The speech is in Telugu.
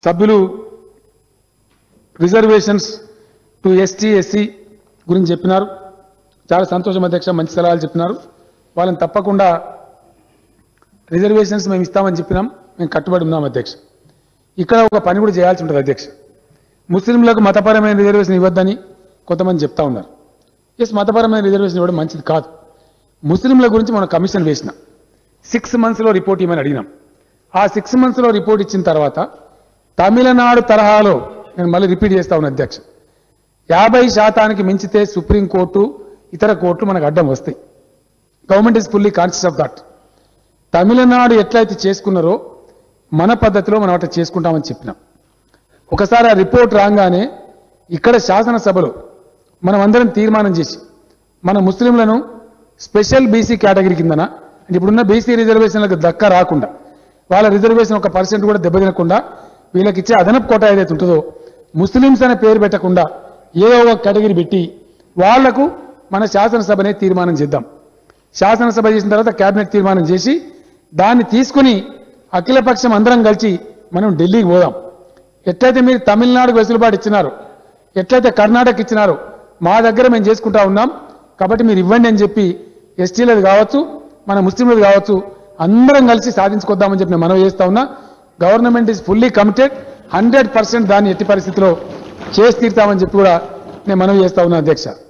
సభ్యులు రిజర్వేషన్స్ టు ఎస్టీ ఎస్సీ గురించి చెప్పినారు చాలా సంతోషం అధ్యక్ష మంచి సలహాలు చెప్పినారు వాళ్ళని తప్పకుండా రిజర్వేషన్స్ మేము ఇస్తామని చెప్పినాం మేము కట్టుబడి ఉన్నాం అధ్యక్ష ఇక్కడ ఒక పని కూడా చేయాల్సి ఉంటుంది అధ్యక్ష ముస్లింలకు మతపరమైన రిజర్వేషన్ ఇవ్వద్దని కొంతమంది చెప్తా ఉన్నారు ఎస్ మతపరమైన రిజర్వేషన్ ఇవ్వడం మంచిది కాదు ముస్లింల గురించి మనం కమిషన్ వేసిన సిక్స్ మంత్స్లో రిపోర్ట్ ఇవ్వమని అడిగినాం ఆ సిక్స్ మంత్స్లో రిపోర్ట్ ఇచ్చిన తర్వాత తమిళనాడు తరహాలో నేను మళ్ళీ రిపీట్ చేస్తా ఉన్నా అధ్యక్ష యాభై శాతానికి మించితే సుప్రీంకోర్టు ఇతర కోర్టులు మనకు అడ్డం వస్తాయి government is fully conscious of that Tamil Nadu ఎట్లయితే చేసుకున్నారో మన పద్ధతిలో మనం అట్లా చేసుకుంటామని చెప్పినాం ఒకసారి ఆ రిపోర్ట్ రాగానే ఇక్కడ శాసనసభలో మనం అందరం తీర్మానం చేసి మన ముస్లింలను స్పెషల్ బీసీ కేటగిరీ కిందన అంటే ఇప్పుడున్న బీసీ రిజర్వేషన్లకు దక్క రాకుండా వాళ్ళ రిజర్వేషన్ ఒక పర్సెంట్ కూడా దెబ్బతినకుండా వీళ్ళకి ఇచ్చే అదనపు కోట ఏదైతే ఉంటుందో ముస్లిమ్స్ అనే పేరు పెట్టకుండా ఏదో ఒక కేటగిరీ పెట్టి వాళ్లకు మన శాసనసభనే తీర్మానం చేద్దాం శాసనసభ చేసిన తర్వాత కేబినెట్ తీర్మానం చేసి దాన్ని తీసుకుని అఖిలపక్షం అందరం కలిసి మనం ఢిల్లీకి పోదాం ఎట్లయితే మీరు తమిళనాడుకు వెసులుబాటు ఇచ్చినారో ఎట్లయితే కర్ణాటక ఇచ్చినారో మా దగ్గర మేము చేసుకుంటా ఉన్నాం కాబట్టి మీరు ఇవ్వండి అని చెప్పి ఎస్టీలది కావచ్చు మన ముస్లింలది కావచ్చు అందరం కలిసి సాధించుకొద్దామని చెప్పి నేను మనవి చేస్తా ఉన్నా government is fully committed hundred percent దాన్ని ఎట్టి పరిస్థితిలో చేసి తీరుతామని చెప్పి కూడా నేను మనవి చేస్తా ఉన్నా అధ్యక్ష